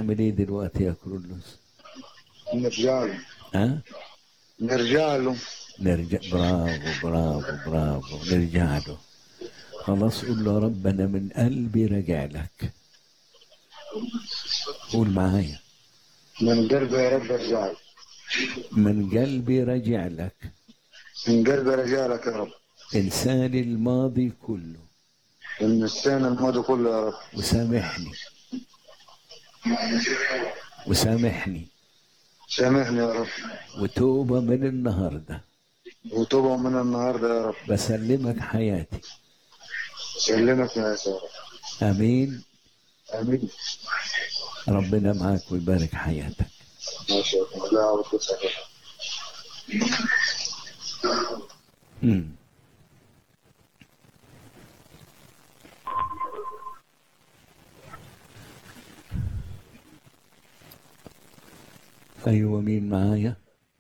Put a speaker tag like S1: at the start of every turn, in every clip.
S1: نعمل ايه دلوقتي يا كرولوس
S2: نرجع له
S1: ها
S2: نرجع له
S1: نرجع برافو برافو برافو نرجع له خلاص قول له يا رب انا من قلبي راجع لك قول معايا
S2: من قلبي يا رب ارجع له
S1: من قلبي راجع لك
S2: من قلبي رجع لك يا رب
S1: انساني الماضي كله
S2: النسيان الماضي كله يا رب
S1: وسامحني وسامحني
S2: سامحني يا رب
S1: وتوبة من النهاردة
S2: وتوبة من النهارده يا رب
S1: بسلمك حياتي
S2: سلمك يا يسوع
S1: امين
S2: امين
S1: ربنا معاك ويبارك حياتك
S2: ما شاء الله لا أعرف صحيح
S1: مم. ايوه مين معايا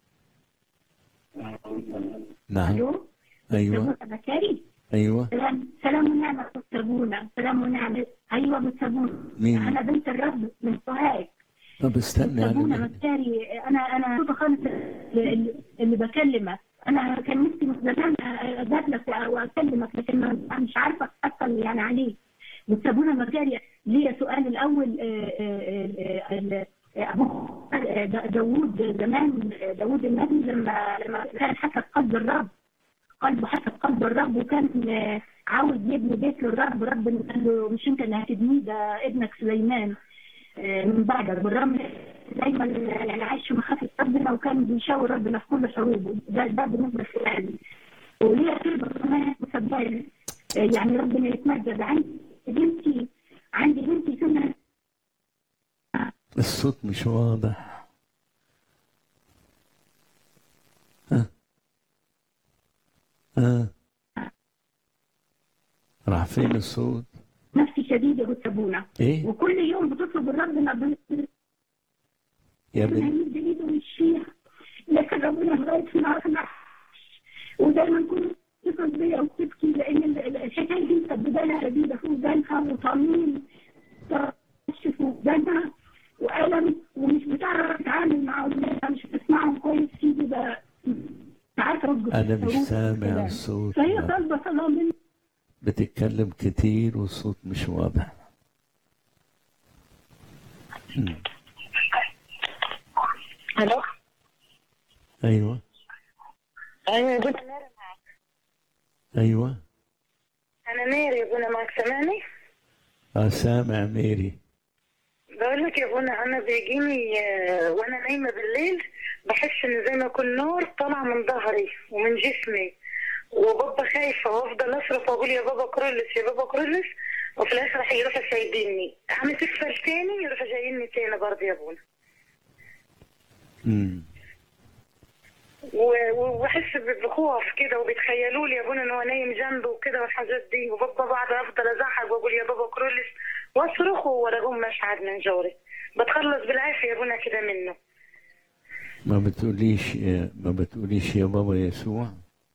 S1: نعم
S3: الو
S1: ايوه
S3: بكاري
S1: ايوه
S3: سلام سلام ونعمة بالصابونة سلام ونعمة أيوة بالصابونة
S1: مين؟
S3: أنا بنت الرب من سوهاج
S1: طب استنى
S3: صابونة
S1: انا
S3: بكاري أنا أنا مبسوطة خالص اللي, اللي بكلمك أنا كان نفسي من زمان أقابلك وأكلمك لكن ما- مش عارفة أتصل يعني عليك والصابونة مكاري ليا سؤال الأول آه، آه، آه، آه، أبوه آه، داوود زمان داوود النبي لما لما كان حسب قلب الرب قلبه حسب قلب الرب وكان آه، عاوز يبني بيت للرب رب قال له مش انت اللي هتبنيه ده ابنك سليمان آه، من بعدك بالرغم دايما يعني عايش في مخافه ربنا وكان بيشاور ربنا في كل حروبه ده ده بالنسبه لسؤالي وليه كلمه كمان مصدقه يعني ربنا يتمجد عندي بنتي عندي بنتي سنه
S1: الصوت مش واضح ها ها راح فين الصوت
S3: نفسي شديده بالصابونه
S1: ايه
S3: وكل يوم بتطلب الرب ربنا
S1: يا بنت
S3: يمد ايده ويشفيها لكن ربنا لغايه في النهار ودايما كنت تتصل بيا وتبكي لان ال- ال- الحكايه دي مسببه لها شديده في ودانها وطمين ترشف في ودانها والم ومش بتعرف تتعامل مع اولادها مش بتسمعهم كويس في بقى مش عارفه ارد
S1: انا مش
S3: الحروف
S1: سامع
S3: والكلام.
S1: الصوت
S3: فهي
S1: لا.
S3: طالبه صلاه مني
S1: بتتكلم كتير والصوت مش واضح مم.
S4: الو
S1: ايوه
S4: ايوه يا بنا ماري معك
S1: ايوه
S4: انا ماري يا بنا معك سامعني
S1: اه سامع ميري
S4: بقول لك يا بنا انا بيجيني آه، وانا نايمه بالليل بحس ان زي ما يكون نور طالع من ظهري ومن جسمي وبابا خايفه وافضل اصرخ واقول يا بابا كرولس يا بابا كرولس وفي الاخر راح يروح سايبيني اعمل تكفل تاني يروح جايني تاني برضه يا بونا
S1: مم.
S4: و- و- واحس ب- بخوف كده وبيتخيلوا لي يا ابونا ان هو نايم جنبه وكده والحاجات دي وبابا بعد افضل ازعق واقول يا بابا كرولس واصرخ ولا اقوم مشعر من جوري بتخلص بالعافيه يا ابونا كده منه
S1: ما بتقوليش ما بتقوليش يا بابا يسوع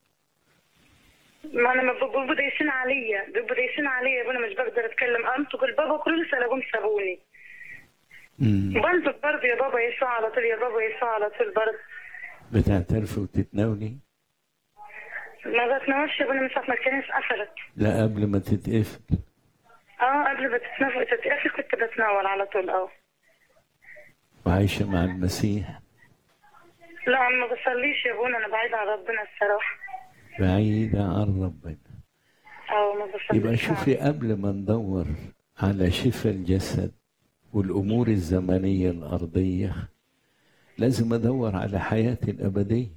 S4: ما انا ما بيبقوا بيبقوا دايسين عليا بيبقوا دايسين عليا يا ابونا مش بقدر اتكلم انطق البابا كرولس الاقوم سابوني
S1: مم.
S4: بنطق برضه يا بابا يسوع على طول يا بابا يسوع على طول برضه
S1: بتعترفي وتتناولي
S4: ما بتنامش يا ابونا من ساعه ما الكنيسه قفلت
S1: لا قبل ما تتقفل
S4: اه قبل ما تتنف- تتقفل كنت بتناول على طول اه
S1: وعايشة مع المسيح
S4: لا ما بصليش يا ابونا انا بعيد عن ربنا الصراحه
S1: بعيدة عن ربنا
S4: اه ما بصليش
S1: يبقى شوفي قبل ما ندور على شفاء الجسد والأمور الزمنية الأرضية لازم أدور على حياتي الأبدية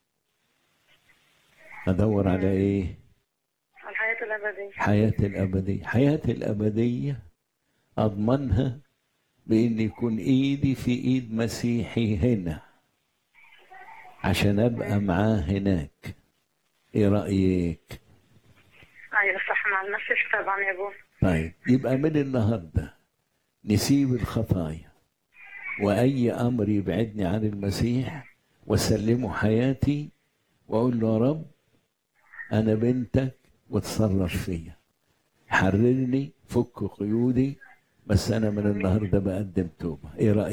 S1: أدور على إيه؟
S4: على الحياه الابديه
S1: حياتي الأبدية حياتي الأبدية أضمنها بإن يكون إيدي في إيد مسيحي هنا عشان أبقى معاه هناك إيه رأيك؟
S4: ايوه صح مع المسيح طبعا يا ابونا
S1: طيب يبقى من النهارده نسيب الخطايا واي امر يبعدني عن المسيح واسلمه حياتي واقول له يا رب انا بنتك وتصرف فيا حررني فك قيودي بس انا من النهارده بقدم توبه ايه رايك